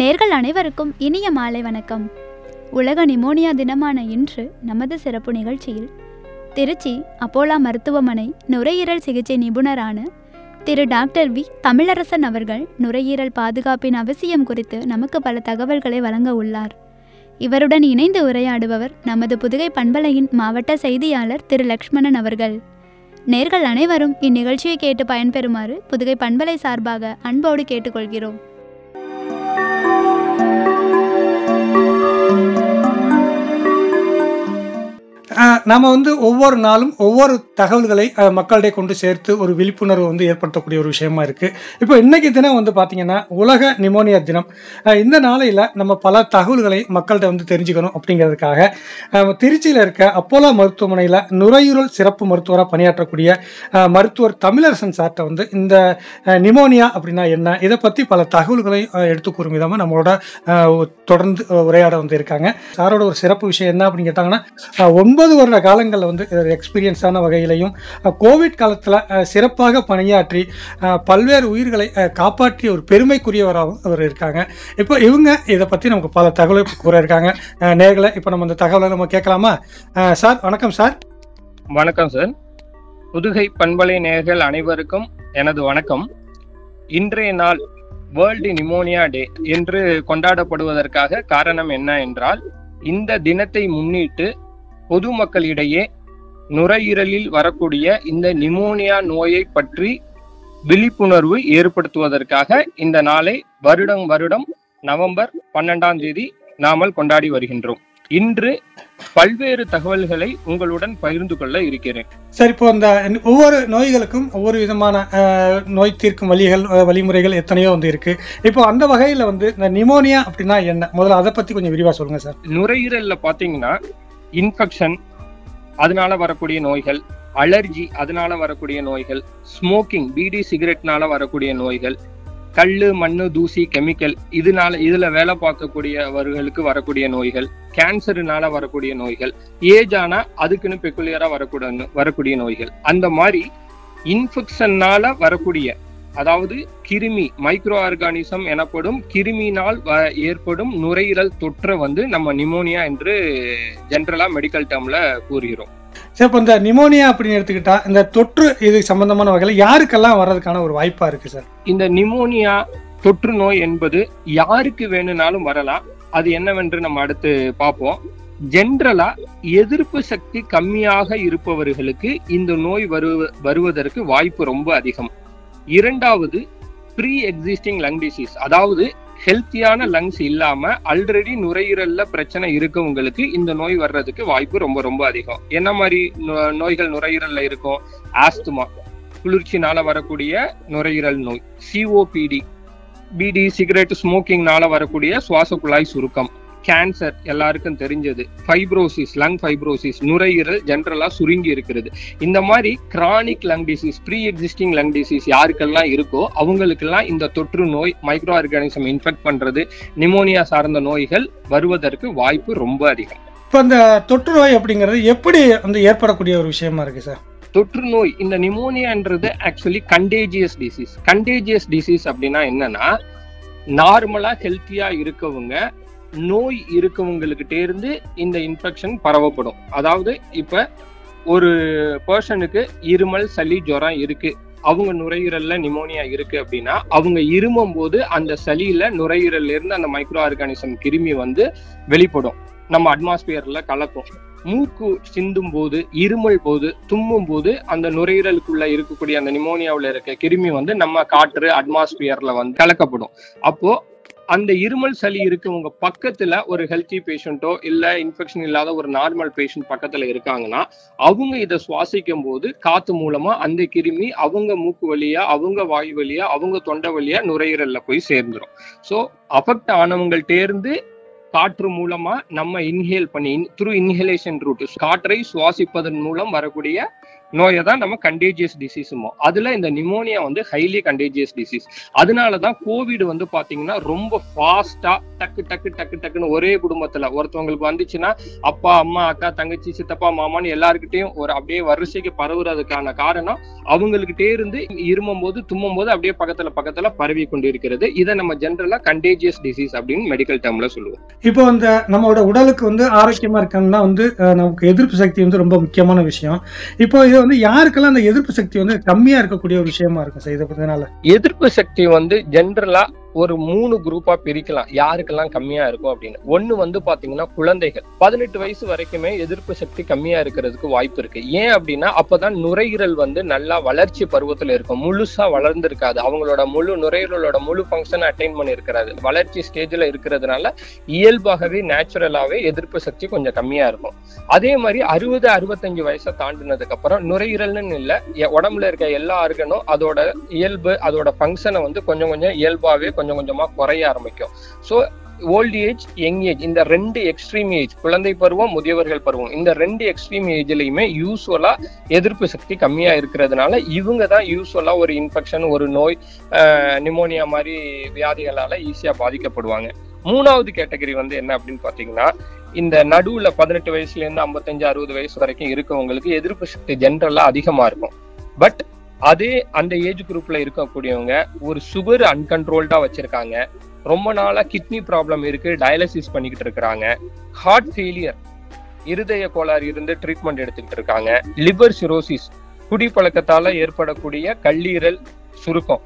நேர்கள் அனைவருக்கும் இனிய மாலை வணக்கம் உலக நிமோனியா தினமான இன்று நமது சிறப்பு நிகழ்ச்சியில் திருச்சி அப்போலா மருத்துவமனை நுரையீரல் சிகிச்சை நிபுணரான திரு டாக்டர் வி தமிழரசன் அவர்கள் நுரையீரல் பாதுகாப்பின் அவசியம் குறித்து நமக்கு பல தகவல்களை வழங்க உள்ளார் இவருடன் இணைந்து உரையாடுபவர் நமது புதுகை பண்பலையின் மாவட்ட செய்தியாளர் திரு லக்ஷ்மணன் அவர்கள் நேர்கள் அனைவரும் இந்நிகழ்ச்சியை கேட்டு பயன்பெறுமாறு புதுகை பண்பலை சார்பாக அன்போடு கேட்டுக்கொள்கிறோம் ஆஹ் நாம வந்து ஒவ்வொரு நாளும் ஒவ்வொரு தகவல்களை ஆஹ் மக்களிடையே கொண்டு சேர்த்து ஒரு விழிப்புணர்வு வந்து ஏற்படுத்தக்கூடிய ஒரு விஷயமா இருக்கு இப்போ இன்னைக்கு தினம் வந்து பாத்தீங்கன்னா உலக நிமோனியா தினம் ஆஹ் இந்த நாளையில நம்ம பல தகவல்களை மக்கள்கிட்ட வந்து தெரிஞ்சுக்கணும் அப்படிங்கிறதுக்காக ஆஹ் திருச்சியில இருக்க அப்போலோ மருத்துவமனையில நுரையீரல் சிறப்பு மருத்துவராக பணியாற்றக்கூடிய ஆஹ் மருத்துவர் தமிழரசன் சார்ட்ட வந்து இந்த ஆஹ் நிமோனியா அப்படின்னா என்ன இதை பத்தி பல தகவல்களை ஆஹ் எடுத்து கூறும் விதமா நம்மளோட ஆஹ் தொடர்ந்து உரையாட வந்து இருக்காங்க சாரோட ஒரு சிறப்பு விஷயம் என்ன அப்படின்னு கேட்டாங்கன்னா ஆஹ் ஒன்பது வருட காலங்களில் வந்து எக்ஸ்பீரியன்ஸான வகையிலையும் ஆஹ் கோவிட் காலத்தில் சிறப்பாக பணியாற்றி ஆஹ் பல்வேறு உயிர்களை ஆஹ் காப்பாற்றிய ஒரு பெருமைக்குரியவராகவும் அவர் இருக்காங்க இப்போ இவங்க இதை பற்றி நமக்கு பல தகவலை கூற இருக்காங்க ஆஹ் நேர்களை இப்போ நம்ம இந்த தகவலை நம்ம கேட்கலாமா ஆஹ் சார் வணக்கம் சார் வணக்கம் சார் புதுகை பண்பலை நேயர்கள் அனைவருக்கும் எனது வணக்கம் இன்றைய நாள் வேர்ல்டு நிமோனியா டே என்று கொண்டாடப்படுவதற்காக காரணம் என்ன என்றால் இந்த தினத்தை முன்னிட்டு பொதுமக்களிடையே நுரையீரலில் வரக்கூடிய இந்த நிமோனியா நோயை பற்றி விழிப்புணர்வு ஏற்படுத்துவதற்காக இந்த நாளை வருடம் வருடம் நவம்பர் பன்னெண்டாம் தேதி நாமல் கொண்டாடி வருகின்றோம் இன்று பல்வேறு தகவல்களை உங்களுடன் பகிர்ந்து கொள்ள இருக்கிறேன் சார் இப்போ இந்த ஒவ்வொரு நோய்களுக்கும் ஒவ்வொரு விதமான ஆஹ், நோய் தீர்க்கும் வழிகள் ஆஹ், வழிமுறைகள் எத்தனையோ வந்து இருக்கு இப்போ அந்த வகையில் வந்து இந்த நிமோனியா அப்படின்னா என்ன முதல்ல அதை பற்றி கொஞ்சம் விரிவாக சொல்லுங்க சார் நுரையீரல்ல பாத்தீங்கன்னா இன்ஃபெக்ஷன் அதனால வரக்கூடிய நோய்கள் அலர்ஜி அதனால வரக்கூடிய நோய்கள் ஸ்மோக்கிங் பீடி சிகரெட்னால வரக்கூடிய நோய்கள் கல்லு மண்ணு தூசி கெமிக்கல் இதனால இதுல வேலை பார்க்கக்கூடியவர்களுக்கு வரக்கூடிய நோய்கள் கேன்சருனால வரக்கூடிய நோய்கள் ஏஜ் ஆனா அதுக்குன்னு பெக்குலியரா வரக்கூடிய வரக்கூடிய நோய்கள் அந்த மாதிரி இன்ஃபெக்ஷன்னால வரக்கூடிய அதாவது கிருமி மைக்ரோ ஆர்கானிசம் எனப்படும் கிருமினால் வ- ஏற்படும் நுரையீரல் தொற்றை வந்து நம்ம நிமோனியா என்று ஜென்ரலா மெடிக்கல் டேர்ம்ல கூறுகிறோம் சார் இப்போ இந்த நிமோனியா அப்படின்னு எடுத்துக்கிட்டா இந்த தொற்று இது சம்பந்தமான வகையில் யாருக்கெல்லாம் வர்றதுக்கான ஒரு வாய்ப்பா இருக்கு சார் இந்த நிமோனியா தொற்று நோய் என்பது யாருக்கு வேணும்னாலும் வரலாம் அது என்னவென்று நம்ம அடுத்து பார்ப்போம் ஜென்ரலா எதிர்ப்பு சக்தி கம்மியாக இருப்பவர்களுக்கு இந்த நோய் வரு வருவதற்கு வாய்ப்பு ரொம்ப அதிகம் இரண்டாவது ப்ரீ எக்ஸிஸ்டிங் லங் டிசீஸ் அதாவது ஹெல்த்தியான லங்ஸ் இல்லாம ஆல்ரெடி நுரையீரல்ல பிரச்சனை இருக்கவங்களுக்கு இந்த நோய் வர்றதுக்கு வாய்ப்பு ரொம்ப ரொம்ப அதிகம் என்ன மாதிரி நோ- நோய்கள் நுரையீரல்ல இருக்கும் ஆஸ்துமா குளிர்ச்சினால வரக்கூடிய நுரையீரல் நோய் சிஓபிடி பிடி சிகரெட் ஸ்மோக்கிங்னால வரக்கூடிய சுவாச குழாய் சுருக்கம் கேன்சர் எல்லாருக்கும் தெரிஞ்சது ஃபைப்ரோசிஸ் லங் ஃபைப்ரோசிஸ் நுரையீரல் ஜென்ரலா சுருங்கி இருக்கிறது இந்த மாதிரி chronic lung disease pre existing lung disease யாருக்கெல்லாம் இருக்கோ அவங்களுக்கெல்லாம் இந்த தொற்று நோய் மைக்ரோ ஆர்கானிசம் இன்ஃபெக்ட் பண்றது நிமோனியா சார்ந்த நோய்கள் வருவதற்கு வாய்ப்பு ரொம்ப அதிகம் இப்போ இந்த தொற்று நோய் அப்படிங்கிறது எப்படி வந்து ஏற்படக்கூடிய ஒரு விஷயமா இருக்கு சார் தொற்று நோய் இந்த நிமோனியான்றது actually contagious disease contagious disease அப்படின்னா என்னன்னா நார்மலா ஹெல்த்தியா இருக்கவங்க நோய் இருக்கவங்களுக்கிட்டே இருந்து இந்த இன்ஃபெக்ஷன் பரவப்படும் அதாவது இப்ப ஒரு பர்சனுக்கு இருமல் சளி ஜுரம் இருக்கு அவங்க நுரையீரல்ல நிமோனியா இருக்கு அப்படின்னா அவங்க இருமும் போது அந்த சளியில நுரையீரல்ல இருந்து அந்த மைக்ரோ ஆர்கானிசம் கிருமி வந்து வெளிப்படும் நம்ம அட்மாஸ்பியர்ல கலக்கும் மூக்கு சிந்தும் போது இருமல் போது தும்மும் போது அந்த நுரையீரலுக்குள்ள இருக்கக்கூடிய அந்த நிமோனியாவுல இருக்க கிருமி வந்து நம்ம காற்று அட்மாஸ்பியர்ல வந்து கலக்கப்படும் அப்போ அந்த இருமல் சளி இருக்கவங்க பக்கத்துல ஒரு ஹெல்த்தி பேஷண்ட்டோ இல்ல இன்ஃபெக்ஷன் இல்லாத ஒரு நார்மல் பேஷண்ட் பக்கத்துல இருக்காங்கன்னா அவங்க இதை சுவாசிக்கும் போது காத்து மூலமா அந்த கிருமி அவங்க மூக்கு வழியா அவங்க வாய் வழியா அவங்க தொண்டை வழியா நுரையீரல்ல போய் சேர்ந்துரும் ஸோ அஃபெக்ட் ஆனவங்கள்ட்ட இருந்து காற்று மூலமா நம்ம இன்ஹேல் பண்ணி த்ரூ இன்ஹலேஷன் ரூட் காற்றை சுவாசிப்பதன் மூலம் வரக்கூடிய நோயை தான் நம்ம கண்டேஜியஸ் டிசீஸுமோ அதுல இந்த நிமோனியா வந்து ஹைலி கண்டேஜியஸ் டிசீஸ் அதனாலதான் கோவிட் வந்து பாத்தீங்கன்னா ரொம்ப ஃபாஸ்டா டக்கு டக்கு டக்கு டக்குன்னு ஒரே குடும்பத்துல ஒருத்தவங்களுக்கு வந்துச்சுன்னா அப்பா அம்மா அக்கா தங்கச்சி சித்தப்பா மாமான்னு எல்லாருக்கிட்டையும் ஒரு அப்படியே வரிசைக்கு பரவுறதுக்கான காரணம் அவங்ககிட்டே இருந்து இருமும் போது தும்மும் போது அப்படியே பக்கத்துல பக்கத்துல பரவி கொண்டு இருக்கிறது இதை நம்ம ஜென்ரலா கண்டேஜியஸ் டிசீஸ் அப்படின்னு மெடிக்கல் டேர்ம்ல சொல்லுவோம் இப்போ இந்த நம்மளோட உடலுக்கு வந்து ஆரோக்கியமா இருக்கணும்னா வந்து அஹ், நமக்கு எதிர்ப்பு சக்தி வந்து ரொம்ப முக்கியமான விஷயம் இப்போ இது வந்து யாருக்கெல்லாம் அந்த எதிர்ப்பு சக்தி வந்து கம்மியா இருக்கக்கூடிய ஒரு விஷயமா இருக்கும் சார் இதை பத்தினால எதிர்ப்பு சக்தி வந்து ஜென்ரலா ஒரு மூணு குரூப்பா பிரிக்கலாம் யாருக்கெல்லாம் கம்மியா இருக்கும் அப்படின்னு ஒண்ணு வந்து பாத்தீங்கன்னா குழந்தைகள் பதினெட்டு வயசு வரைக்குமே எதிர்ப்பு சக்தி கம்மியா இருக்கிறதுக்கு வாய்ப்பு இருக்கு ஏன் அப்படின்னா அப்பதான் நுரையீரல் வந்து நல்லா வளர்ச்சி பருவத்துல இருக்கும் முழுசா வளர்ந்திருக்காது அவங்களோட முழு நுரையீரலோட முழு ஃபங்க்ஷன் அட்டைன் பண்ணி இருக்கிறது வளர்ச்சி ஸ்டேஜ்ல இருக்கிறதுனால இயல்பாகவே நேச்சுரலாவே எதிர்ப்பு சக்தி கொஞ்சம் கம்மியா இருக்கும் அதே மாதிரி அறுபது அறுபத்தஞ்சு வயசை தாண்டினதுக்கு அப்புறம் நுரையீரல்னு இல்ல எ- உடம்புல இருக்க எல்லா ஆர்கனும் அதோட இயல்பு அதோட ஃபங்க்ஷனை வந்து கொஞ்சம் கொஞ்சம் இயல்பாவே கொஞ்சம் கொஞ்சமா குறைய ஆரம்பிக்கும் so old age young age இந்த ரெண்டு எக்ஸ்ட்ரீம் ஏஜ் குழந்தை பருவம் முதியவர்கள் பருவம் இந்த ரெண்டு எக்ஸ்ட்ரீம் ஏஜ்லயுமே யூஸ்வலா எதிர்ப்பு சக்தி கம்மியா இருக்கிறதுனால இவங்க தான் யூஸ்வலா ஒரு இன்ஃபெக்ஷன் ஒரு நோய் நிமோனியா மாதிரி வியாதிகளால ஈஸியா பாதிக்கப்படுவாங்க மூணாவது கேட்டகரி வந்து என்ன அப்படின்னு பாத்தீங்கன்னா இந்த நடுவுல பதினெட்டு வயசுல இருந்து ஐம்பத்தஞ்சு அறுபது வயசு வரைக்கும் இருக்கவங்களுக்கு எதிர்ப்பு சக்தி ஜென்ரலா அதிகமா இருக்கும் பட் அதே அந்த ஏஜ் குரூப்ல இருக்கக்கூடியவங்க ஒரு சுகர் அன்கன்ட்ரோல்டா வச்சிருக்காங்க ரொம்ப நாளா கிட்னி ப்ராப்ளம் இருக்கு டயாலிசிஸ் பண்ணிக்கிட்டு இருக்கிறாங்க ஹார்ட் ஃபெயிலியர் இருதய கோளாறு இருந்து ட்ரீட்மெண்ட் எடுத்துக்கிட்டு இருக்காங்க லிவர் சிரோசிஸ் குடிப்பழக்கத்தால ஏற்படக்கூடிய கல்லீரல் சுருக்கம்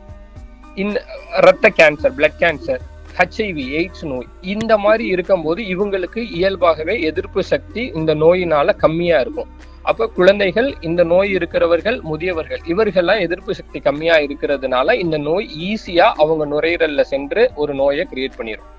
இந்த ரத்த cancer blood cancer HIV AIDS நோய் இந்த மாதிரி இருக்கும்போது இவங்களுக்கு இயல்பாகவே எதிர்ப்பு சக்தி இந்த நோயினால கம்மியா இருக்கும் அப்ப குழந்தைகள் இந்த நோய் இருக்கிறவர்கள் முதியவர்கள் இவர்கள்லாம் எதிர்ப்பு சக்தி கம்மியா இருக்கிறதுனால இந்த நோய் ஈஸியா அவங்க நுரையீரல்ல சென்று ஒரு நோயை கிரியேட் பண்ணிடும்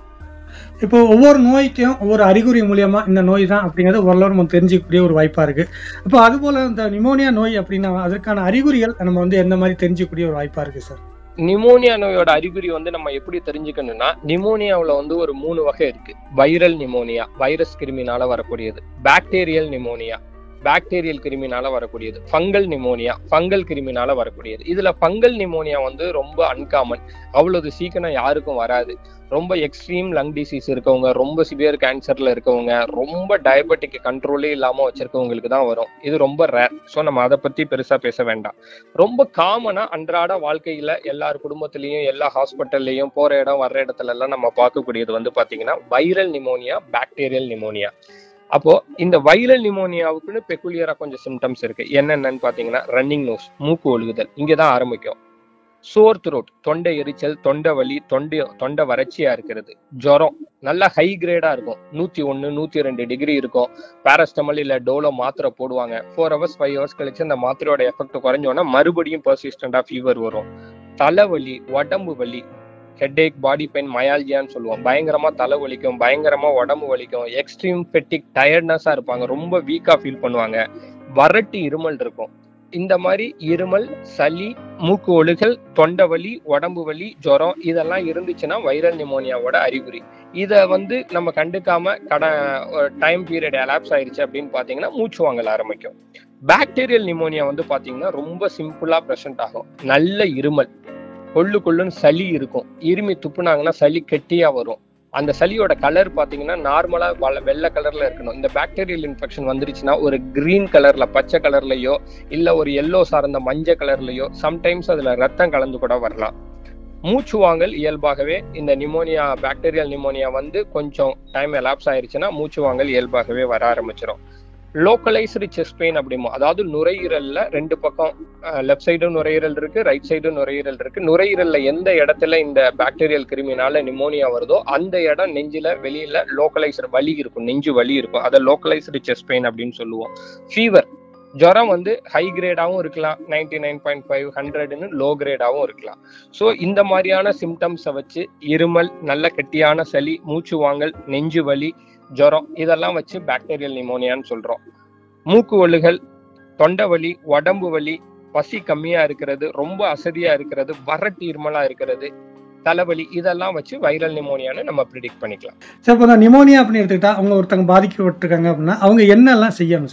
இப்போ ஒவ்வொரு நோய்க்கும் ஒவ்வொரு அறிகுறி மூலியமா இந்த நோய் தான் அப்படிங்கறது ஓரளவு நம்ம தெரிஞ்சுக்கக்கூடிய ஒரு வாய்ப்பா இருக்கு இப்போ அது போல இந்த நிமோனியா நோய் அப்படின்னா அதற்கான அறிகுறிகள் நம்ம வந்து எந்த மாதிரி தெரிஞ்சுக்கக்கூடிய ஒரு வாய்ப்பா இருக்கு சார் நிமோனியா நோயோட அறிகுறி வந்து நம்ம எப்படி தெரிஞ்சுக்கணும்னா நிமோனியாவுல வந்து ஒரு மூணு வகை இருக்கு வைரல் நிமோனியா வைரஸ் கிருமினால வரக்கூடியது பாக்டீரியல் நிமோனியா பாக்டீரியல் கிருமினால வரக்கூடியது ஃபங்கல் நிமோனியா ஃபங்கல் கிருமினால வரக்கூடியது இதுல ஃபங்கல் நிமோனியா வந்து ரொம்ப அன்காமன் அவ்வளவு சீக்கிரம் யாருக்கும் வராது ரொம்ப எக்ஸ்ட்ரீம் லங் டிசீஸ் இருக்கவங்க ரொம்ப சிவியர் கேன்சர்ல இருக்கவங்க ரொம்ப டயபெட்டிக் கண்ட்ரோலே இல்லாம வச்சிருக்கவங்களுக்கு தான் வரும் இது ரொம்ப ரேர் ஸோ நம்ம அதை பத்தி பெருசா பேச வேண்டாம் ரொம்ப காமனா அன்றாட வாழ்க்கையில எல்லார் குடும்பத்திலயும் எல்லா ஹாஸ்பிட்டல்லையும் போற இடம் வர்ற இடத்துல எல்லாம் நம்ம பார்க்கக்கூடியது வந்து பாத்தீங்கன்னா வைரல் நிமோனியா பாக்டீரியல் நிமோனியா அப்போ இந்த வைரல் நிமோனியாவுக்குன்னு பெக்குலியரா கொஞ்சம் சிம்டம்ஸ் இருக்கு என்னென்னன்னு பாத்தீங்கன்னா ரன்னிங் நோஸ் மூக்கு ஒழுகுதல் இங்கதான் ஆரம்பிக்கும் சோர் த்ரோட் தொண்டை எரிச்சல் தொண்டை வலி தொண்டை தொண்டை வறட்சியா இருக்கிறது ஜுரம் நல்லா ஹை கிரேடா இருக்கும் நூத்தி ஒன்னு நூத்தி ரெண்டு டிகிரி இருக்கும் பாராஸ்டமல் இல்ல டோலோ மாத்திரை போடுவாங்க ஃபோர் ஹவர்ஸ் ஃபைவ் ஹவர்ஸ் கழிச்சு அந்த மாத்திரையோட எஃபெக்ட் குறைஞ்சோன்னா மறுபடியும் பர்சிஸ்டண்டா ஃபீவர் வரும் தலைவலி உடம்பு வலி ஹெட்டேக் பாடி பெயின் மயால்ஜியான்னு சொல்லுவோம் பயங்கரமா தலை வலிக்கும் பயங்கரமா உடம்பு வலிக்கும் எக்ஸ்ட்ரீம் ஃபெட்டிக் டயர்ட்னஸா இருப்பாங்க ரொம்ப வீக்கா ஃபீல் பண்ணுவாங்க வறட்டு இருமல் இருக்கும் இந்த மாதிரி இருமல் சளி மூக்கு ஒழுகல் தொண்டை வலி உடம்பு வலி ஜுரம் இதெல்லாம் இருந்துச்சுன்னா வைரல் நிமோனியாவோட அறிகுறி இத வந்து நம்ம கண்டுக்காம கட டைம் பீரியட் எலாப்ஸ் ஆயிருச்சு அப்படின்னு பாத்தீங்கன்னா மூச்சு வாங்கல ஆரம்பிக்கும் பாக்டீரியல் நிமோனியா வந்து பாத்தீங்கன்னா ரொம்ப சிம்பிளா பிரசன்ட் ஆகும் நல்ல இருமல் கொள்ளு கொள்ளுன்னு சளி இருக்கும் இருமி துப்புனாங்கன்னா சளி கெட்டியா வரும் அந்த சளியோட கலர் பாத்தீங்கன்னா நார்மலா வெள்ளை கலர்ல இருக்கணும் இந்த பாக்டீரியல் இன்ஃபெக்ஷன் வந்துருச்சுன்னா ஒரு கிரீன் கலர்ல பச்சை கலர்லயோ இல்ல ஒரு எல்லோ சார்ந்த மஞ்சள் கலர்லயோ சம்டைம்ஸ் அதுல ரத்தம் கலந்து கூட வரலாம் மூச்சு வாங்கல் இயல்பாகவே இந்த நிமோனியா பாக்டீரியல் நிமோனியா வந்து கொஞ்சம் டைம் எலாப்ஸ் ஆயிருச்சுன்னா மூச்சு வாங்கல் இயல்பாகவே வர ஆரம்பிச்சிடும் லோக்கலைஸ்டு செஸ்ட் பெயின் அப்படிமோ அதாவது நுரையீரல்ல ரெண்டு பக்கம் லெஃப்ட் சைடும் நுரையீரல் இருக்கு ரைட் சைடும் நுரையீரல் இருக்கு நுரையீரல்ல எந்த இடத்துல இந்த பாக்டீரியல் கிருமினால நிமோனியா வருதோ அந்த இடம் நெஞ்சில வெளியில லோக்கலைஸ்டு வலி இருக்கும் நெஞ்சு வலி இருக்கும் அதை லோக்கலைஸ்டு செஸ்ட் பெயின் அப்படின்னு சொல்லுவோம் ஃபீவர் ஜுரம் வந்து ஹை கிரேடாவும் இருக்கலாம் நைன்டி நைன் பாயிண்ட் ஃபைவ் ஹண்ட்ரட்னு லோ கிரேடாவும் இருக்கலாம் ஸோ இந்த மாதிரியான சிம்டம்ஸை வச்சு இருமல் நல்ல கெட்டியான சளி மூச்சு வாங்கல் நெஞ்சு வலி ஜுரம் இதெல்லாம் வச்சு பாக்டீரியல் நிமோனியான்னு சொல்றோம் மூக்கு ஒழுகல் தொண்டை வலி உடம்பு வலி பசி கம்மியா இருக்கிறது ரொம்ப அசதியா இருக்கிறது வறட்டு இருமலா இருக்கிறது தலைவலி இதெல்லாம் வச்சு வைரல் நிமோனியான்னு நம்ம ப்ரிடிக்ட் பண்ணிக்கலாம் சார் இப்போ நிமோனியா அப்படின்னு எடுத்துக்கிட்டா அவங்க ஒருத்தங்க பாதிக்கப்பட்டிருக்காங்க அப்படின்னா அவங்க என்னெல்லாம் செய்யணும் சார்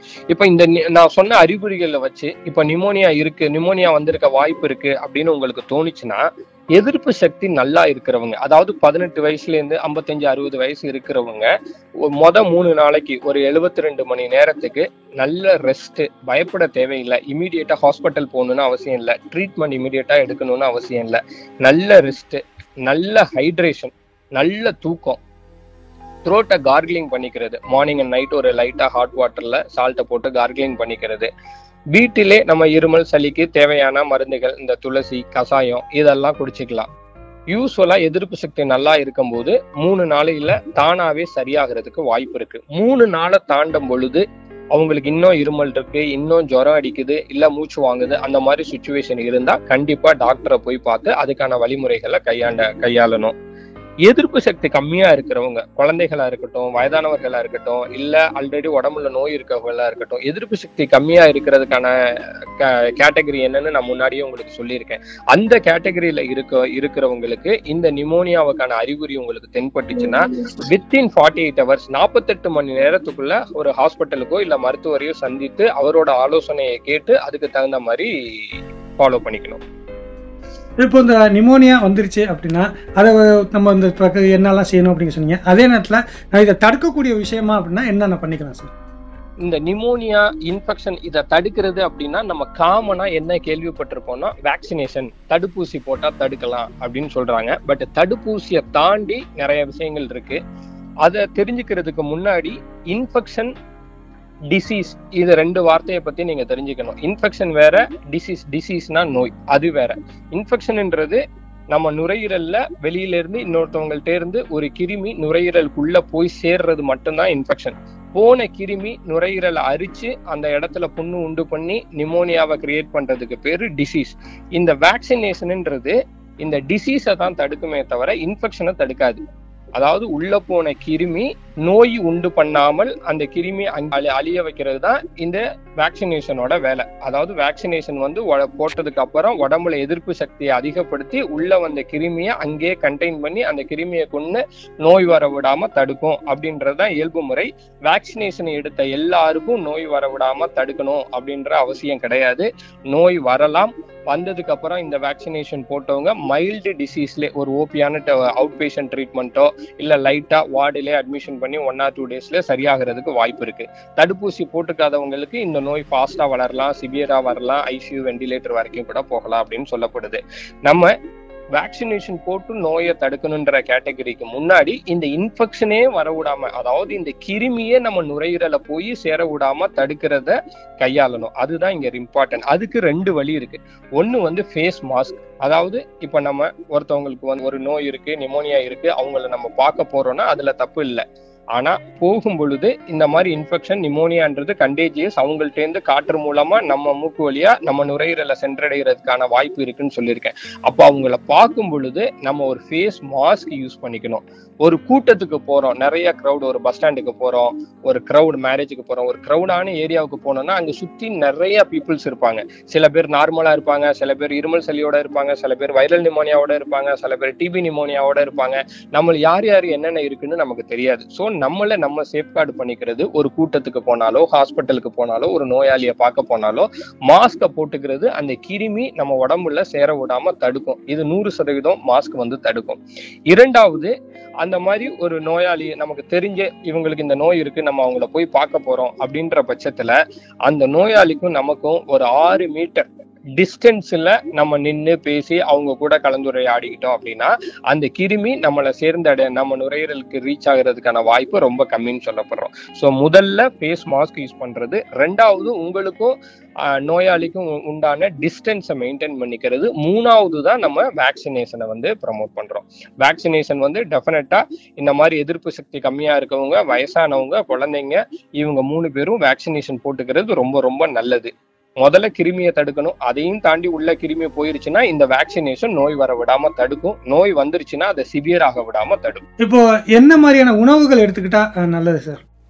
இப்ப இந்த நி- நான் சொன்ன அறிகுறிகளை வச்சு இப்ப நிமோனியா இருக்கு நிமோனியா வந்திருக்க வாய்ப்பு இருக்கு அப்படின்னு உங்களுக்கு தோணுச்சுன்னா எதிர்ப்பு சக்தி நல்லா இருக்கிறவங்க அதாவது பதினெட்டு வயசுல இருந்து ஐம்பத்தஞ்சு அறுபது வயசு இருக்கிறவங்க ஒரு மொத மூணு நாளைக்கு ஒரு 72 ரெண்டு மணி நேரத்துக்கு நல்ல ரெஸ்ட் பயப்பட தேவையில்லை இமீடியட்டா ஹாஸ்பிட்டல் போகணும்னு அவசியம் இல்லை ட்ரீட்மெண்ட் இமீடியட்டா எடுக்கணும்னு அவசியம் இல்லை நல்ல ரெஸ்ட் நல்ல ஹைட்ரேஷன் நல்ல தூக்கம் த்ரோட்டை கார்கிலிங் பண்ணிக்கிறது மார்னிங் அண்ட் நைட் ஒரு லைட்டா ஹாட் வாட்டர்ல சால்ட்டை போட்டு கார்கிலிங் பண்ணிக்கிறது வீட்டிலே நம்ம இருமல் சளிக்கு தேவையான மருந்துகள் இந்த துளசி கசாயம் இதெல்லாம் குடிச்சுக்கலாம் யூஸ்வலா எதிர்ப்பு சக்தி நல்லா இருக்கும்போது மூணு நாளையில தானாவே சரியாகிறதுக்கு வாய்ப்பு இருக்கு மூணு நாளை தாண்டும் பொழுது அவங்களுக்கு இன்னும் இருமல் இருக்கு இன்னும் ஜுரம் அடிக்குது இல்ல மூச்சு வாங்குது அந்த மாதிரி சுச்சுவேஷன் இருந்தா கண்டிப்பா டாக்டரை போய் பார்த்து அதுக்கான வழிமுறைகளை கையாண்ட கையாளணும் எதிர்ப்பு சக்தி கம்மியா இருக்கிறவங்க குழந்தைகளா இருக்கட்டும் வயதானவர்களா இருக்கட்டும் இல்ல ஆல்ரெடி உடம்புல நோய் இருக்கவங்களா இருக்கட்டும் எதிர்ப்பு சக்தி கம்மியா இருக்கிறதுக்கான கேட்டகரி என்னன்னு நான் முன்னாடியே உங்களுக்கு சொல்லியிருக்கேன் அந்த கேட்டகரியில இருக்க இருக்கிறவங்களுக்கு இந்த நிமோனியாவுக்கான அறிகுறி உங்களுக்கு தென்பட்டுச்சுன்னா வித்தின் ஃபார்ட்டி எயிட் ஹவர்ஸ் நாற்பத்தெட்டு மணி நேரத்துக்குள்ள ஒரு ஹாஸ்பிட்டலுக்கோ இல்ல மருத்துவரையோ சந்தித்து அவரோட ஆலோசனையை கேட்டு அதுக்கு தகுந்த மாதிரி ஃபாலோ பண்ணிக்கணும் இப்போ இந்த நிமோனியா வந்துருச்சு அப்படின்னா அதை நம்ம இந்த பக்க- என்னெல்லாம் செய்யணும் அப்படின்னு சொன்னீங்க அதே நேரத்தில் நான் இதை தடுக்கக்கூடிய விஷயமா அப்படின்னா என்னென்ன பண்ணிக்கலாம் சார் இந்த நிமோனியா இன்ஃபெக்ஷன் இதை தடுக்கிறது அப்படின்னா நம்ம காமனா என்ன கேள்விப்பட்டிருப்போம்னா வேக்சினேஷன் தடுப்பூசி போட்டா தடுக்கலாம் அப்படின்னு சொல்றாங்க பட் தடுப்பூசியை தாண்டி நிறைய விஷயங்கள் இருக்கு அதை தெரிஞ்சுக்கிறதுக்கு முன்னாடி இன்ஃபெக்ஷன் டிசீஸ் இது ரெண்டு வார்த்தையை பத்தி நீங்க தெரிஞ்சுக்கணும் இன்ஃபெக்ஷன் வேற டிசீஸ் டிசீஸ்னா நோய் அது வேற இன்ஃபெக்ஷன்ன்றது நம்ம நுரையீரல்ல வெளியில இருந்து இன்னொருத்தவங்கள்ட்ட இருந்து ஒரு கிருமி நுரையீரலுக்குள்ள போய் சேர்றது மட்டும்தான் இன்ஃபெக்ஷன் போன கிருமி நுரையீரலை அரிச்சு அந்த இடத்துல புண்ணு உண்டு பண்ணி நிமோனியாவை கிரியேட் பண்றதுக்கு பேரு டிசீஸ் இந்த வேக்சினேஷன்ன்றது இந்த டிசீஸை தான் தடுக்குமே தவிர இன்ஃபெக்ஷனை தடுக்காது அதாவது உள்ள போன கிருமி நோய் உண்டு பண்ணாமல் அந்த கிருமி அங்க அழி- அழிய வைக்கிறது தான் இந்த வேக்சினேஷனோட வேலை அதாவது வேக்சினேஷன் வந்து உட- போட்டதுக்கு அப்புறம் உடம்புல எதிர்ப்பு சக்தியை அதிகப்படுத்தி உள்ள வந்த கிருமியை அங்கேயே கண்டெயின் பண்ணி அந்த கிருமியை கொண்டு நோய் வர விடாம தடுக்கும் அப்படின்றது தான் இயல்பு முறை வேக்சினேஷன் எடுத்த எல்லாருக்கும் நோய் வர விடாம தடுக்கணும் அப்படின்ற அவசியம் கிடையாது நோய் வரலாம் வந்ததுக்கு அப்புறம் இந்த வேக்சினேஷன் போட்டவங்க மைல்டு டிசீஸ்ல ஒரு ஓபியான அவுட் பேஷண்ட் ட்ரீட்மெண்ட்டோ இல்ல லைட்டா வார்டிலே அட்மிஷன் பண்ணி ஒன் ஆர் டூ டேஸ்ல சரியாகிறதுக்கு வாய்ப்பு இருக்கு தடுப்பூசி போட்டுக்காதவங்களுக்கு இந்த நோய் ஃபாஸ்டா வளரலாம் சிவியரா வரலாம் ஐசியூ வெண்டிலேட்டர் வரைக்கும் கூட போகலாம் அப்படின்னு சொல்லப்படுது நம்ம வேக்சினேஷன் போட்டு நோயை தடுக்கணுன்ற கேட்டகரிக்கு முன்னாடி இந்த இன்ஃபெக்ஷனே வர விடாம அதாவது இந்த கிருமியே நம்ம நுரையீரல போய் சேர விடாம தடுக்கிறத கையாளணும் அதுதான் இங்க இம்பார்ட்டன்ட் அதுக்கு ரெண்டு வழி இருக்கு ஒன்னு வந்து ஃபேஸ் மாஸ்க் அதாவது இப்ப நம்ம ஒருத்தவங்களுக்கு வந்து ஒரு நோய் இருக்கு நிமோனியா இருக்கு அவங்கள நம்ம பார்க்க போறோம்னா அதுல தப்பு இல்லை ஆனா போகும் பொழுது இந்த மாதிரி இன்ஃபெக்ஷன் நிமோனியான்றது கண்டேஜியஸ் அவங்கள்ட்ட இருந்து காற்று மூலமா நம்ம மூக்கு வழியா நம்ம நுரையீரலை சென்றடைகிறதுக்கான வாய்ப்பு இருக்குன்னு சொல்லியிருக்கேன் அப்போ அவங்கள பார்க்கும் பொழுது நம்ம ஒரு ஃபேஸ் மாஸ்க் யூஸ் பண்ணிக்கணும் ஒரு கூட்டத்துக்கு போறோம் நிறைய க்ரௌட் ஒரு பஸ் ஸ்டாண்டுக்கு போறோம் ஒரு க்ரௌட் மேரேஜுக்கு போறோம் ஒரு க்ரௌடான ஏரியாவுக்கு போனோம்னா அங்க சுத்தி நிறைய பீப்புள்ஸ் இருப்பாங்க சில பேர் நார்மலா இருப்பாங்க சில பேர் இருமல் சளியோட இருப்பாங்க சில பேர் வைரல் நிமோனியாவோட இருப்பாங்க சில பேர் டிபி நிமோனியாவோட இருப்பாங்க நம்ம யார் யார் என்னென்ன இருக்குன்னு நமக்கு தெரியாது ஸோ நம்மள நம்ம சேஃப்கார்டு பண்ணிக்கிறது ஒரு கூட்டத்துக்கு போனாலோ ஹாஸ்பிட்டலுக்கு போனாலோ ஒரு நோயாளியை பார்க்க போனாலோ மாஸ்கை போட்டுக்கிறது அந்த கிருமி நம்ம உடம்புல சேர விடாம தடுக்கும் இது நூறு சதவீதம் மாஸ்க் வந்து தடுக்கும் இரண்டாவது அந்த மாதிரி ஒரு நோயாளி நமக்கு தெரிஞ்ச இவங்களுக்கு இந்த நோய் இருக்கு நம்ம அவங்கள போய் பார்க்க போறோம் அப்படின்ற பட்சத்துல அந்த நோயாளிக்கும் நமக்கும் ஒரு ஆறு மீட்டர் டிஸ்டன்ஸ்ல நம்ம நின்னு பேசி அவங்க கூட கலந்துரையாடிக்கிட்டோம் அப்படின்னா அந்த கிருமி நம்மளை சேர்ந்தடைய நம்ம நுரையீரலுக்கு ரீச் ஆகுறதுக்கான வாய்ப்பு ரொம்ப கம்மின்னு சொல்லப்படுறோம் ஸோ முதல்ல ஃபேஸ் மாஸ்க் யூஸ் பண்றது ரெண்டாவது உங்களுக்கும் ஆஹ், நோயாளிக்கும் உ- உண்டான டிஸ்டன்ஸை மெயின்டைன் பண்ணிக்கிறது மூணாவது தான் நம்ம வேக்சினேஷனை வந்து ப்ரமோட் பண்றோம் வேக்சினேஷன் வந்து டெஃபினட்டா இந்த மாதிரி எதிர்ப்பு சக்தி கம்மியா இருக்கவங்க வயசானவங்க குழந்தைங்க இவங்க மூணு பேரும் வேக்சினேஷன் போட்டுக்கிறது ரொம்ப ரொம்ப நல்லது முதல்ல கிருமியை தடுக்கணும் அதையும் தாண்டி உள்ள கிருமி போயிருச்சுன்னா இந்த வேக்சினேஷன் நோய் வர விடாம தடுக்கும் நோய் வந்துருச்சுன்னா அதை சிவியர் ஆக விடாம தடுக்கும் இப்போ என்ன மாதிரியான உணவுகள் எடுத்துக்கிட்டா அஹ், நல்லது சார்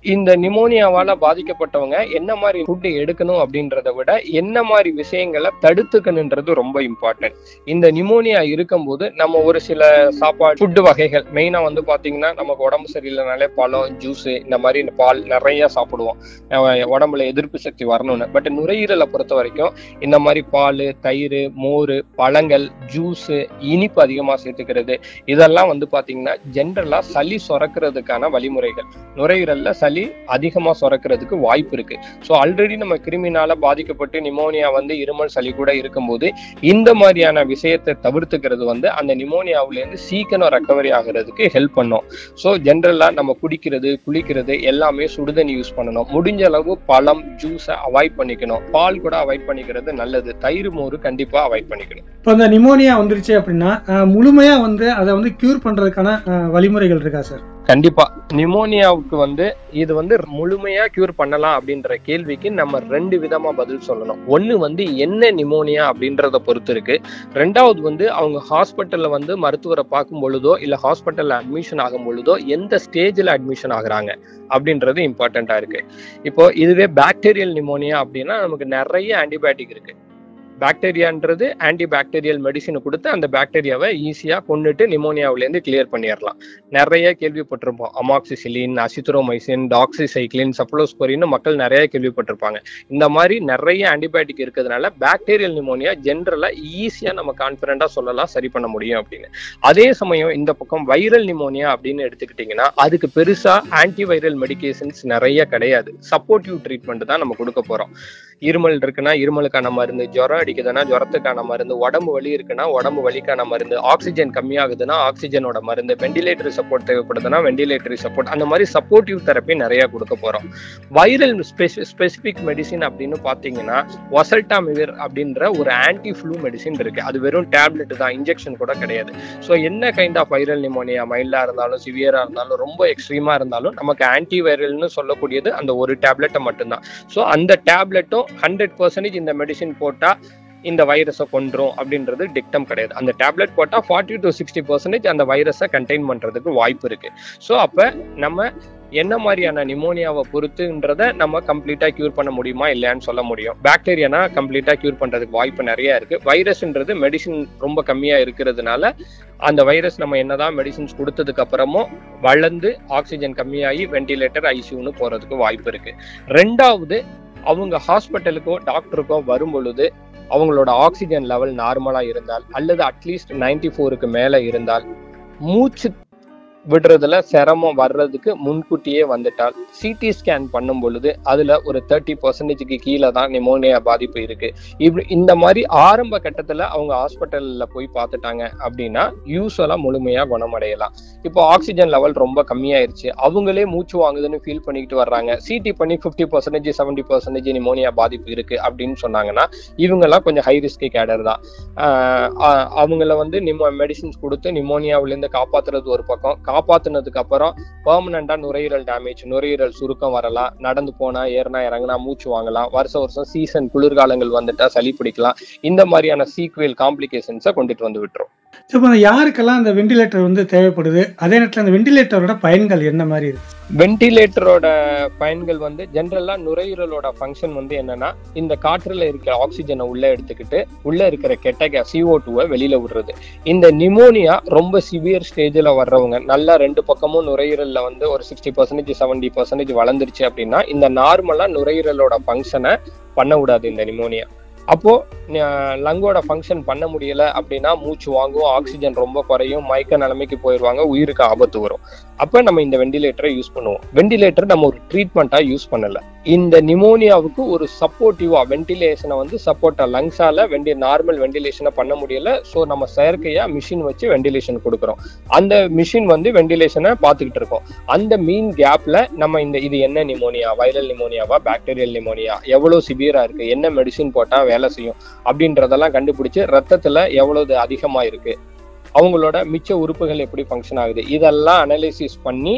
இந்த நிமோனியாவால பாதிக்கப்பட்டவங்க என்ன மாதிரி ஃபுட் எடுக்கணும் அப்படின்றத விட என்ன மாதிரி விஷயங்களை தடுத்துக்கணுன்றது ரொம்ப இம்பார்ட்டன்ட் இந்த நிமோனியா இருக்கும்போது நம்ம ஒரு சில சாப்பாடு ஃபுட் வகைகள் மெயினா வந்து பாத்தீங்கன்னா நமக்கு உடம்பு சரியில்லைனாலே பழம் ஜூஸ் இந்த மாதிரி இந்த பால் நிறைய சாப்பிடுவோம் அஹ் உடம்புல எதிர்ப்பு சக்தி வரணும்னு பட் நுரையீரலை பொறுத்த வரைக்கும் இந்த மாதிரி பால் தயிர் மோர் பழங்கள் ஜூஸ் இனிப்பு அதிகமா சேர்த்துக்கிறது இதெல்லாம் வந்து பாத்தீங்கன்னா ஜென்ரலா சளி சுரக்கிறதுக்கான வழிமுறைகள் நுரையீரல்ல சளி அதிகமா சுரக்கிறதுக்கு வாய்ப்பு இருக்கு ஸோ ஆல்ரெடி நம்ம கிருமினால பாதிக்கப்பட்டு நிமோனியா வந்து இருமல் சளி கூட இருக்கும்போது இந்த மாதிரியான விஷயத்தை தவிர்த்துக்கிறது வந்து அந்த நிமோனியாவுல இருந்து சீக்கிரம் ரெக்கவரி ஆகுறதுக்கு ஹெல்ப் பண்ணும் ஸோ ஜென்ரலா நம்ம குடிக்கிறது குளிக்கிறது எல்லாமே சுடுதண்ணி யூஸ் பண்ணணும் முடிஞ்ச அளவு பழம் ஜூஸை அவாய்ட் பண்ணிக்கணும் பால் கூட அவாய்ட் பண்ணிக்கிறது நல்லது தயிர் மோர் கண்டிப்பா அவாய்ட் பண்ணிக்கணும் இப்போ இந்த நிமோனியா வந்துருச்சு அப்படின்னா அஹ், முழுமையா வந்து அதை வந்து கியூர் பண்றதுக்கான அஹ், வழிமுறைகள் இருக்கா சார் கண்டிப்பா நிமோனியாவுக்கு வந்து இது வந்து முழுமையா கியூர் பண்ணலாம் அப்படின்ற கேள்விக்கு நம்ம ரெண்டு விதமா பதில் சொல்லணும் ஒண்ணு வந்து என்ன நிமோனியா அப்படின்றத பொறுத்து இருக்கு ரெண்டாவது வந்து அவங்க ஹாஸ்பிட்டல்ல வந்து மருத்துவரை பார்க்கும் பொழுதோ இல்ல ஹாஸ்பிட்டல்ல அட்மிஷன் ஆகும் பொழுதோ எந்த ஸ்டேஜ்ல அட்மிஷன் ஆகுறாங்க அப்படின்றது இம்பார்ட்டண்டா இருக்கு இப்போ இதுவே பாக்டீரியல் நிமோனியா அப்படின்னா நமக்கு நிறைய ஆன்டிபயோட்டிக் இருக்கு பாக்டீரியான்றது ஆன்டி பாக்டீரியல் மெடிசின் கொடுத்து அந்த பாக்டீரியாவை ஈஸியா கொண்டுட்டு நிமோனியாவில இருந்து கிளியர் பண்ணிடலாம் நிறைய கேள்விப்பட்டிருப்போம் அமாக்சிசிலின் அசித்ரோமைசின் டாக்ஸிசைக்ளின் சப்ளோஸ்போரின்னு மக்கள் நிறைய கேள்விப்பட்டிருப்பாங்க இந்த மாதிரி நிறைய ஆன்டிபயோட்டிக் இருக்கிறதுனால பாக்டீரியல் நிமோனியா ஜென்ரலா ஈஸியா நம்ம கான்பிடண்டா சொல்லலாம் சரி பண்ண முடியும் அப்படின்னு அதே சமயம் இந்த பக்கம் வைரல் நிமோனியா அப்படின்னு எடுத்துக்கிட்டீங்கன்னா அதுக்கு பெருசா ஆன்டிவைரல் மெடிகேஷன்ஸ் நிறைய கிடையாது சப்போர்ட்டிவ் ட்ரீட்மெண்ட் தான் நம்ம கொடுக்க போறோம் இருமல் இருக்குன்னா இருமலுக்கான மருந்து ஜுரம் அடிக்குதுன்னா ஜுரத்துக்கான மருந்து உடம்பு வலி இருக்குன்னா உடம்பு வலிக்கான மருந்து ஆக்சிஜன் கம்மியாகுதுன்னா ஆக்சிஜனோட மருந்து வெண்டிலேட்டரி சப்போர்ட் தேவைப்படுதுன்னா வெண்டிலேட்டரி சப்போர்ட் அந்த மாதிரி சப்போர்ட்டிவ் தெரப்பி நிறைய கொடுக்க போறோம் வைரல் ஸ்பெசிபிக் மெடிசின் அப்படின்னு பாத்தீங்கன்னா ஒசல்டாமிவிர் அப்படின்ற ஒரு ஆன்டி ஃப்ளூ மெடிசின் இருக்கு அது வெறும் டேப்லெட் தான் இன்ஜெக்ஷன் கூட கிடையாது ஸோ என்ன கைண்ட் ஆஃப் வைரல் நிமோனியா மைல்டா இருந்தாலும் சிவியரா இருந்தாலும் ரொம்ப எக்ஸ்ட்ரீமா இருந்தாலும் நமக்கு ஆன்டி வைரல்னு சொல்லக்கூடியது அந்த ஒரு டேப்லெட்டை மட்டும்தான் ஸோ அந்த டேப்லெட்டும் ஹண்ட்ரட் பர்சன்டேஜ் இந்த மெடிசின் போட்டா இந்த வைரஸை கொன்றும் அப்படின்றது டிக்டம் கிடையாது அந்த டேப்லெட் போட்டா ஃபார்ட்டி டு சிக்ஸ்டி பர்சன்டேஜ் அந்த வைரஸை கண்டெயின் பண்றதுக்கு வாய்ப்பு இருக்கு ஸோ அப்ப நம்ம என்ன மாதிரியான நிமோனியாவை பொறுத்துன்றத நம்ம கம்ப்ளீட்டா கியூர் பண்ண முடியுமா இல்லையான்னு சொல்ல முடியும் பாக்டீரியானா கம்ப்ளீட்டா கியூர் பண்றதுக்கு வாய்ப்பு நிறைய இருக்கு வைரஸ்ன்றது மெடிசின் ரொம்ப கம்மியா இருக்கிறதுனால அந்த வைரஸ் நம்ம என்னதான் மெடிசின்ஸ் கொடுத்ததுக்கு அப்புறமும் வளர்ந்து ஆக்சிஜன் கம்மியாகி வெண்டிலேட்டர் ஐசியூன்னு போறதுக்கு வாய்ப்பு இருக்கு ரெண்டாவது அவங்க ஹாஸ்பிட்டலுக்கோ டாக்டருக்கோ வரும் பொழுது அவங்களோட ஆக்சிஜன் லெவல் நார்மலா இருந்தால் அல்லது அட்லீஸ்ட் நைன்டி ஃபோருக்கு மேல இருந்தால் மூச்சு விடுறதுல சிரமம் வர்றதுக்கு முன்கூட்டியே வந்துட்டால் சிடி ஸ்கேன் பண்ணும் பொழுது அதுல ஒரு தேர்ட்டி பர்சன்டேஜுக்கு கீழே தான் நிமோனியா பாதிப்பு இருக்கு இப்படி இந்த மாதிரி ஆரம்ப கட்டத்துல அவங்க ஹாஸ்பிட்டல்ல போய் பார்த்துட்டாங்க அப்படின்னா யூஸ்வலா முழுமையா குணமடையலாம் இப்போ ஆக்சிஜன் லெவல் ரொம்ப கம்மியாயிருச்சு அவங்களே மூச்சு வாங்குதுன்னு ஃபீல் பண்ணிக்கிட்டு வர்றாங்க சிடி பண்ணி fifty percentage seventy percentage pneumonia பாதிப்பு இருக்கு அப்படின்னு சொன்னாங்கன்னா இவங்கெல்லாம் கொஞ்சம் ஹை ரிஸ்க் கேடர் தான் ஆஹ் ஆஹ் அவங்கள வந்து நிமோ மெடிசின்ஸ் கொடுத்து நிமோனியாவில இருந்து காப்பாத்துறது ஒரு பக்கம் காப்பாத்துனதுக்கு அப்புறம் பெர்மனண்டா நுரையீரல் டேமேஜ் நுரையீரல் சுருக்கம் வரலாம் நடந்து போனா ஏறினா இறங்கினா மூச்சு வாங்கலாம் வருஷம் வருஷம் சீசன் குளிர்காலங்கள் வந்துட்டா சளி பிடிக்கலாம் இந்த மாதிரியான சீக்வல் காம்ப்ளிகேஷன்ஸை கொண்டுட்டு வந்து விட்டுரும் ஸோ இப்போ யாருக்கெல்லாம் அந்த வெண்டிலேட்டர் வந்து தேவைப்படுது அதே நேரத்தில் அந்த வெண்டிலேட்டரோட பயன்கள் என்ன மாதிரி இருக்கு வென்டிலேட்டரோட பயன்கள் வந்து ஜென்ரலா நுரையீரலோட ஃபங்க்ஷன் வந்து என்னன்னா இந்த காற்றுல இருக்கிற ஆக்சிஜனை உள்ள எடுத்துக்கிட்டு உள்ள இருக்கிற கெட்ட கேஸ் சிஓ டூவை வெளியில விடுறது இந்த நிமோனியா ரொம்ப சிவியர் ஸ்டேஜ்ல வர்றவங்க நல்லா ரெண்டு பக்கமும் நுரையீரல்ல வந்து ஒரு சிக்ஸ்டி பர்சன்டேஜ் செவன்டி பர்சன்டேஜ் வளர்ந்துருச்சு அப்படின்னா இந்த நார்மலா நுரையீரலோட ஃபங்க்ஷனை பண்ண விடாது இந்த நிமோனியா அப்போ லங்கோட ஃபங்க்ஷன் பண்ண முடியல அப்படின்னா மூச்சு வாங்கும் ஆக்சிஜன் ரொம்ப குறையும் மயக்க நிலைமைக்கு போயிடுவாங்க உயிருக்கு ஆபத்து வரும் அப்ப நம்ம இந்த வெண்டிலேட்டரை யூஸ் பண்ணுவோம் வெண்டிலேட்டர் நம்ம ஒரு ட்ரீட்மெண்ட்டா யூஸ் பண்ணல இந்த நிமோனியாவுக்கு ஒரு சப்போர்ட்டிவா வெண்டிலேஷனை வந்து சப்போர்ட்டா லங்ஸால வெண்டி நார்மல் வெண்டிலேஷனை பண்ண முடியல ஸோ நம்ம செயற்கையா மிஷின் வச்சு வெண்டிலேஷன் கொடுக்குறோம் அந்த மிஷின் வந்து வெண்டிலேஷனை பார்த்துக்கிட்டு இருக்கோம் அந்த மீன் கேப்ல நம்ம இந்த இது என்ன நிமோனியா வைரல் நிமோனியாவா பாக்டீரியல் நிமோனியா எவ்வளவு சிவியரா இருக்கு என்ன மெடிசின் போட்டா வேலை செய்யும் அப்படின்றதெல்லாம் கண்டுபிடிச்சு ரத்தத்துல எவ்வளவு அதிகமா இருக்கு அவங்களோட மிச்ச உறுப்புகள் எப்படி ஃபங்க்ஷன் ஆகுது இதெல்லாம் அனலைசிஸ் பண்ணி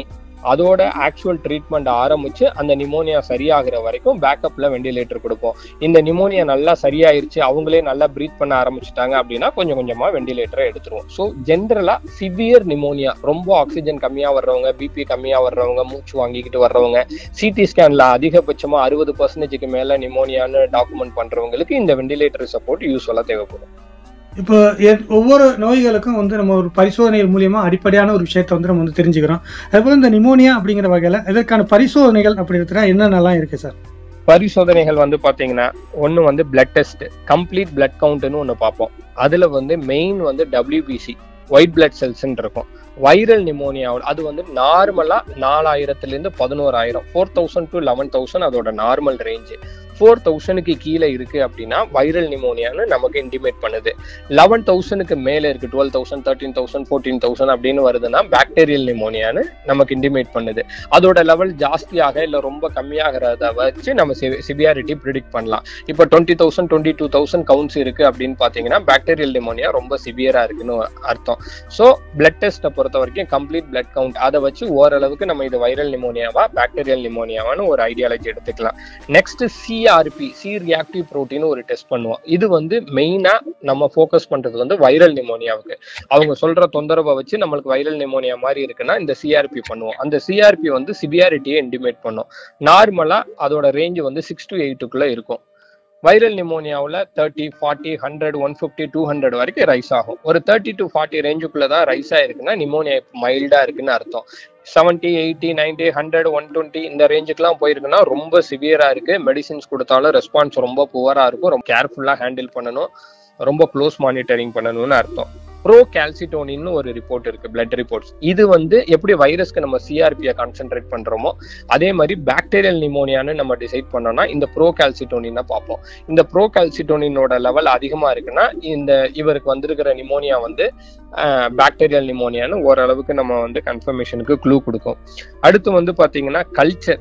அதோட ஆக்சுவல் ட்ரீட்மெண்ட் ஆரம்பிச்சு அந்த நிமோனியா சரியாகிற வரைக்கும் பேக்கப்ல வெண்டிலேட்டர் கொடுப்போம் இந்த நிமோனியா நல்லா சரியாயிருச்சு அவங்களே நல்லா ப்ரீத் பண்ண ஆரம்பிச்சுட்டாங்க அப்படின்னா கொஞ்சம் கொஞ்சமா வெண்டிலேட்டரை எடுத்துருவோம் ஸோ ஜென்ரலா சிவியர் நிமோனியா ரொம்ப ஆக்சிஜன் கம்மியா வர்றவங்க பிபி கம்மியா வர்றவங்க மூச்சு வாங்கிக்கிட்டு வர்றவங்க சிடி ஸ்கேன்ல அதிகபட்சமா அறுபது பர்சன்டேஜுக்கு மேல நிமோனியான்னு டாக்குமெண்ட் பண்றவங்களுக்கு இந்த வெண்டிலேட்டர் சப்போர்ட் யூஸ்ஃபுல்லா தேவைப்படும் இப்போ எ- ஒவ்வொரு நோய்களுக்கும் வந்து நம்ம ஒரு பரிசோதனைகள் மூலியமா அடிப்படையான ஒரு விஷயத்தை வந்து நம்ம வந்து தெரிஞ்சுக்கிறோம் அதுபோல இந்த நிமோனியா அப்படிங்கிற வகையில இதற்கான பரிசோதனைகள் அப்படிங்கிறதுல என்னென்னலாம் இருக்கு சார் பரிசோதனைகள் வந்து பாத்தீங்கன்னா ஒன்னு வந்து பிளட் டெஸ்ட் கம்ப்ளீட் பிளட் கவுண்ட்னு ஒன்னு பார்ப்போம் அதுல வந்து மெயின் வந்து டபிள்யூபிசி ஒயிட் பிளட் செல்ஸ் இருக்கும் வைரல் நிமோனியாவில் அது வந்து நார்மலா நாலாயிரத்துல இருந்து பதினோராயிரம் four thousand to eleven thousand அதோட நார்மல் ரேஞ்சு ஃபோர் தௌசண்ட்க்கு கீழே இருக்கு அப்படின்னா வைரல் நிமோனியான்னு நமக்கு இன்டிமேட் பண்ணுது லெவன் தௌசண்ட்க்கு மேல இருக்கு twelve thousand thirteen thousand fourteen thousand அப்படின்னு வருதுன்னா பாக்டீரியல் நிமோனியான்னு நமக்கு இன்டிமேட் பண்ணுது அதோட லெவல் ஜாஸ்தியாக இல்ல ரொம்ப கம்மியாகிறத வச்சு நம்ம சிவியாரிட்டி ப்ரிடிக்ட் பண்ணலாம் இப்போ twenty thousand twenty two thousand counts இருக்கு அப்படின்னு பாத்தீங்கன்னா பாக்டீரியல் நிமோனியா ரொம்ப சிவியரா இருக்குன்னு அர்த்தம் ஸோ பிளட் டெஸ்ட்டை பொறுத்த வரைக்கும் கம்ப்ளீட் பிளட் கவுண்ட் அதை வச்சு ஓரளவுக்கு நம்ம இது வைரல் நிமோனியாவா பாக்டீரியல் நிமோனியாவான்னு ஒரு ஐடியாலஜி எடுத்துக்கலாம் next CRP C reactive protein ஒரு டெஸ்ட் பண்ணுவோம் இது வந்து மெயினா நம்ம ஃபோக்கஸ் பண்றது வந்து வைரல் நிமோனியாவுக்கு அவங்க சொல்ற தொந்தரவை வச்சு நம்மளுக்கு வைரல் நிமோனியா மாதிரி இருக்குன்னா இந்த சிஆர்பி பண்ணுவோம் அந்த சிஆர்பி வந்து சிவியாரிட்டியை இன்டிமேட் பண்ணும் நார்மலா அதோட ரேஞ்ச் வந்து சிக்ஸ் டு எயிட்டுக்குள்ள இருக்கும் வைரல் நிமோனியாவில் thirty forty hundred one fifty two hundred வரைக்கும் ரைஸ் ஆகும் ஒரு தேர்ட்டி டு ஃபார்ட்டி ரேஞ்சுக்குள்ள தான் ரைஸ் ஆயிருக்குன்னா நிமோனியா மைல்டா இருக்குன்னு அர்த்தம் seventy eighty ninety hundred one twenty இந்த ரேஞ்சுக்குலாம் போயிருக்குன்னா ரொம்ப சிவியரா இருக்கு மெடிசின்ஸ் கொடுத்தாலும் ரெஸ்பான்ஸ் ரொம்ப புவரா இருக்கும் ரொம்ப கேர்ஃபுல்லா ஹேண்டில் பண்ணணும் ரொம்ப க்ளோஸ் மானிட்டரிங் பண்ணணும்னு அர்த்தம் ப்ரோ கால்சிட்டோனின்னு ஒரு ரிப்போர்ட் இருக்கு பிளட் ரிப்போர்ட்ஸ் இது வந்து எப்படி வைரஸ்க்கு நம்ம சிஆர்பியை கான்சென்ட்ரேட் பண்றோமோ அதே மாதிரி பாக்டீரியல் நிமோனியான்னு நம்ம டிசைட் பண்ணோம்னா இந்த ப்ரோ கால்சிட்டோனின் பார்ப்போம் இந்த ப்ரோ கால்சிட்டோனினோட லெவல் அதிகமா இருக்குன்னா இந்த இவருக்கு வந்திருக்கிற நிமோனியா வந்து பாக்டீரியல் நிமோனியான்னு ஓரளவுக்கு நம்ம வந்து கன்ஃபர்மேஷனுக்கு க்ளூ கொடுக்கும் அடுத்து வந்து பாத்தீங்கன்னா கல்ச்சர்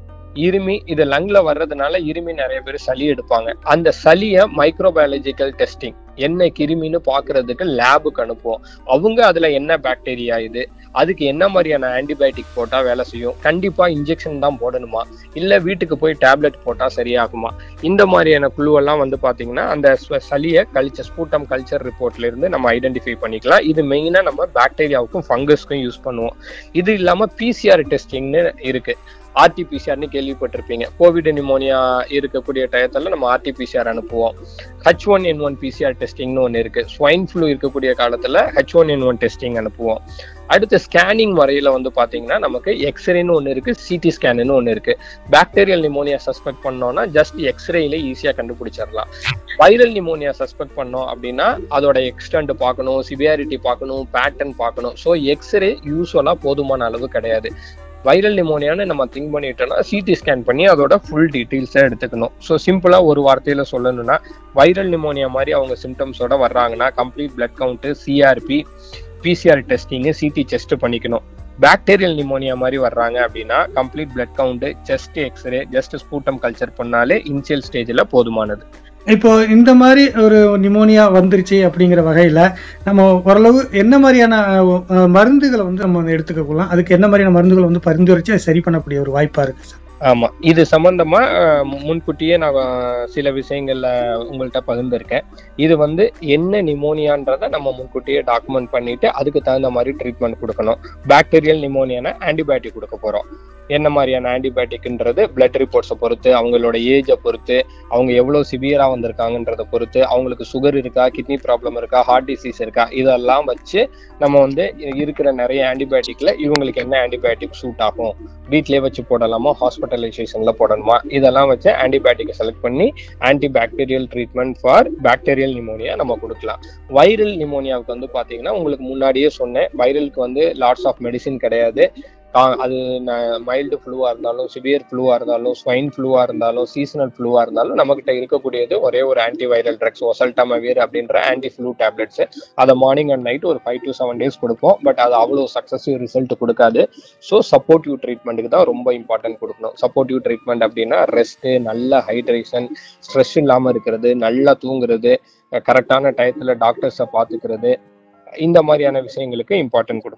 இருமி இது லங்ல வர்றதுனால இருமி நிறைய பேர் சளி எடுப்பாங்க அந்த சளியை மைக்ரோபயாலஜிக்கல் டெஸ்டிங் என்ன கிருமின்னு பாக்குறதுக்கு லேபுக்கு அனுப்புவோம் அவங்க அதுல என்ன பாக்டீரியா இது அதுக்கு என்ன மாதிரியான ஆன்டிபயோட்டிக் போட்டா வேலை செய்யும் கண்டிப்பா இன்ஜெக்ஷன் தான் போடணுமா இல்ல வீட்டுக்கு போய் டேப்லெட் போட்டா சரியாகுமா இந்த மாதிரியான குழுவெல்லாம் வந்து பாத்தீங்கன்னா அந்த ஸ்வ- சளியை கழிச்ச ஸ்பூட்டம் கல்ச்சர் ரிப்போர்ட்ல இருந்து நம்ம ஐடென்டிஃபை பண்ணிக்கலாம் இது மெயினா நம்ம பாக்டீரியாவுக்கும் ஃபங்கஸ்க்கும் யூஸ் பண்ணுவோம் இது இல்லாம பிசிஆர் டெஸ்டிங்னு இருக்கு ஆர்டிபிசிஆர்னு கேள்விப்பட்டிருப்பீங்க கோவிட் நிமோனியா இருக்கக்கூடிய டயத்துல நம்ம ஆர்டிபிசிஆர் அனுப்புவோம் H one N one PCR டெஸ்டிங்னு ஒன்று இருக்கு ஸ்வைன் ஃப்ளூ இருக்கக்கூடிய காலத்துல H one N one testing அனுப்புவோம் அடுத்து ஸ்கேனிங் முறையில வந்து பாத்தீங்கன்னா நமக்கு எக்ஸ்ரேன்னு ஒன்று இருக்கு சிடி ஸ்கேன்னு ஒன்று இருக்கு பாக்டீரியல் நிமோனியா சஸ்பெக்ட் பண்ணோம்னா ஜஸ்ட் எக்ஸ்ரேல ஈஸியா கண்டுபிடிச்சிடலாம் வைரல் நிமோனியா சஸ்பெக்ட் பண்ணோம் அப்படின்னா அதோட எக்ஸ்டென்ட் பார்க்கணும் சிவியாரிட்டி பார்க்கணும் பேட்டர்ன் பார்க்கணும் ஸோ எக்ஸ்ரே யூஸ்வலா போதுமான அளவு கிடையாது வைரல் நிமோனியான்னு நம்ம திங்க் பண்ணிட்டோம்னா சிடி ஸ்கேன் பண்ணி அதோட ஃபுல் டீட்டெயில்ஸை எடுத்துக்கணும் ஸோ சிம்பிளா ஒரு வார்த்தையில சொல்லணும்னா வைரல் நிமோனியா மாதிரி அவங்க சிம்டம்ஸோட வர்றாங்கன்னா complete blood count CRP PCR testing CT chest பண்ணிக்கணும் பாக்டீரியல் நிமோனியா மாதிரி வர்றாங்க அப்படின்னா complete blood count chest x-ray just sputum culture பண்ணாலே இனிஷியல் ஸ்டேஜ்ல போதுமானது இப்போ இந்த மாதிரி ஒரு நிமோனியா வந்துருச்சு அப்படிங்கிற வகையில நம்ம ஓரளவு என்ன மாதிரியான அஹ், அஹ், மருந்துகளை வந்து நம்ம வந்து எடுத்துக்கலாம் அதுக்கு என்ன மாதிரியான மருந்துகளை வந்து பரிந்துரைச்சு அதை சரி பண்ணக்கூடிய ஒரு வாய்ப்பா இருக்கு சார் ஆமா இது சம்பந்தமா அஹ், மு- முன்கூட்டியே நான் அஹ், சில விஷயங்கள்ல உங்கள்கிட்ட பகிர்ந்திருக்கேன் இது வந்து என்ன நிமோனியான்றத நம்ம முன்கூட்டியே டாக்குமெண்ட் பண்ணிட்டு அதுக்கு தகுந்த மாதிரி ட்ரீட்மெண்ட் கொடுக்கணும் பாக்டீரியல் நிமோனியானா ஆன்டிபயோட்டிக் கொடுக்க போறோம் என்ன மாதிரியான ஆன்டிபயோட்டிக்ன்றது பிளட் ரிப்போர்ட்ஸை பொறுத்து அவங்களோட ஏஜை பொறுத்து அவங்க எவ்வளவு சிவியரா வந்திருக்காங்கன்றத பொறுத்து அவங்களுக்கு சுகர் இருக்கா கிட்னி ப்ராப்ளம் இருக்கா ஹார்ட் டிசீஸ் இருக்கா இதெல்லாம் வச்சு நம்ம வந்து இருக்கிற நிறைய ஆன்டிபயோட்டிக்ல இவங்களுக்கு என்ன ஆன்டிபயோட்டிக் சூட் ஆகும் வீட்லயே வச்சு போடலாமா ஹாஸ்பிட்டலைசேஷன்ல போடணுமா இதெல்லாம் வச்சு ஆன்டிபயோட்டிக்கை செலக்ட் பண்ணி anti bacterial treatment for bacterial pneumonia நம்ம கொடுக்கலாம் வைரல் நிமோனியாவுக்கு வந்து பாத்தீங்கன்னா உங்களுக்கு முன்னாடியே சொன்னேன் வைரலுக்கு வந்து லாட்ஸ் ஆஃப் மெடிசின் கிடையாது கா- அது மைல்டு ஃப்ளூவா இருந்தாலும் சிவியர் ஃப்ளூவா இருந்தாலும் ஸ்வைன் ஃப்ளூவா இருந்தாலும் சீசனல் ஃப்ளூவா இருந்தாலும் நம்மகிட்ட இருக்கக்கூடியது ஒரே ஒரு ஆன்டி வைரல் ட்ரக்ஸ் ஒசல்டாமவீர் அப்படின்ற ஆன்டி ஃப்ளூ டேப்லெட்ஸ் அதை மார்னிங் அண்ட் நைட் ஒரு ஃபைவ் டு செவன் டேஸ் கொடுப்போம் பட் அது அவ்வளோ சக்ஸஸிவ் ரிசல்ட் கொடுக்காது ஸோ சப்போர்ட்டிவ் ட்ரீட்மெண்ட்டுக்கு தான் ரொம்ப இம்பார்ட்டன்ட் கொடுக்கணும் சப்போர்ட்டிவ் ட்ரீட்மெண்ட் அப்படின்னா ரெஸ்ட் நல்ல ஹைட்ரேஷன் ஸ்ட்ரெஸ் இல்லாம இருக்கிறது நல்லா தூங்குறது கரெக்டான டயத்துல டாக்டர்ஸை பார்த்துக்கிறது இந்த மாதிரியான விஷயங்களுக்கு இம்பார்ட்டன்ட் கொடுக்கணும்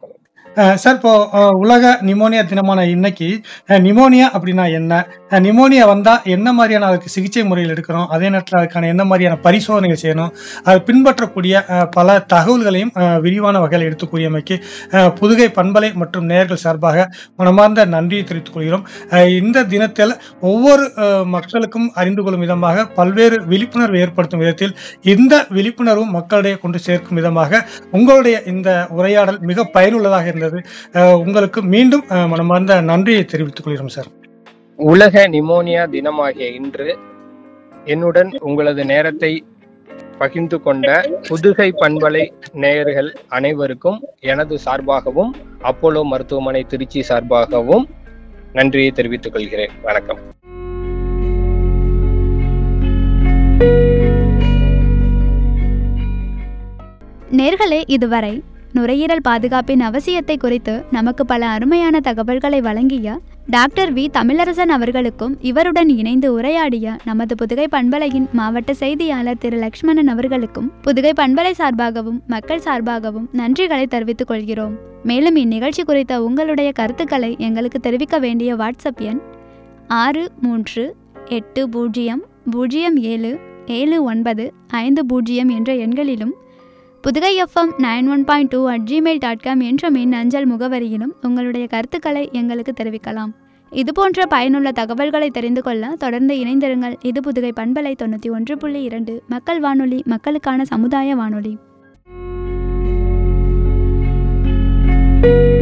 அஹ் சார் இப்போ அஹ், உலக நிமோனியா தினமான இன்னைக்கு அஹ், நிமோனியா அப்படின்னா என்ன அஹ், நிமோனியா வந்தா என்ன மாதிரியான அதுக்கு சிகிச்சை முறையில் எடுக்கிறோம் அதே நேரத்தில் அதுக்கான என்ன மாதிரியான பரிசோதனைகள் செய்யணும் அது பின்பற்றக்கூடிய அஹ், பல தகவல்களையும் அஹ், விரிவான வகையில் எடுத்துக்கூறியமைக்கு அஹ், புதுகை பண்பலை மற்றும் நேயர்கள் சார்பாக மனமார்ந்த நன்றியை தெரிவித்துக் கொள்கிறோம் அஹ், இந்த தினத்தில் ஒவ்வொரு அஹ், மக்களுக்கும் அறிந்து கொள்ளும் விதமாக பல்வேறு விழிப்புணர்வு ஏற்படுத்தும் விதத்தில் இந்த விழிப்புணர்வும் மக்களிடையே கொண்டு சேர்க்கும் விதமாக உங்களுடைய இந்த உரையாடல் மிக பயனுள்ளதாக இருந்தது அஹ், உங்களுக்கு மீண்டும் அஹ், மனமார்ந்த நன்றியை தெரிவித்துக் கொள்கிறோம் சார் உலக நிமோனியா தினமாகிய இன்று என்னுடன் உங்களது நேரத்தை பகிர்ந்து கொண்ட புதுகை பண்பலை நேயர்கள் அனைவருக்கும் எனது சார்பாகவும் அப்போலோ மருத்துவமனை திருச்சி சார்பாகவும் நன்றியை தெரிவித்துக் கொள்கிறேன் வணக்கம் நேர்களே இதுவரை நுரையீரல் பாதுகாப்பின் அவசியத்தை குறித்து நமக்கு பல அருமையான தகவல்களை வழங்கிய டாக்டர் வி தமிழரசன் அவர்களுக்கும் இவருடன் இணைந்து உரையாடிய நமது புதுகை பண்பலையின் மாவட்ட செய்தியாளர் திரு லக்ஷ்மணன் அவர்களுக்கும் புதுகை பண்பலை சார்பாகவும் மக்கள் சார்பாகவும் நன்றிகளை தெரிவித்துக் கொள்கிறோம் மேலும் இந்நிகழ்ச்சி குறித்த உங்களுடைய கருத்துக்களை எங்களுக்கு தெரிவிக்க வேண்டிய வாட்ஸ்அப் எண் ஆறு மூன்று எட்டு பூஜ்ஜியம் பூஜ்ஜியம் ஏழு ஏழு ஒன்பது ஐந்து பூஜ்ஜியம் என்ற எண்களிலும் Pudugai FM nine one point two at Gmail dot com என்ற மின் அஞ்சல் முகவரியிலும் உங்களுடைய கருத்துக்களை எங்களுக்கு தெரிவிக்கலாம் இதுபோன்ற பயனுள்ள தகவல்களை தெரிந்து கொள்ள தொடர்ந்து இணைந்திருங்கள் இது புதுகை பண்பலை தொண்ணூற்றி ஒன்று புள்ளி இரண்டு மக்கள் வானொலி மக்களுக்கான சமுதாய வானொலி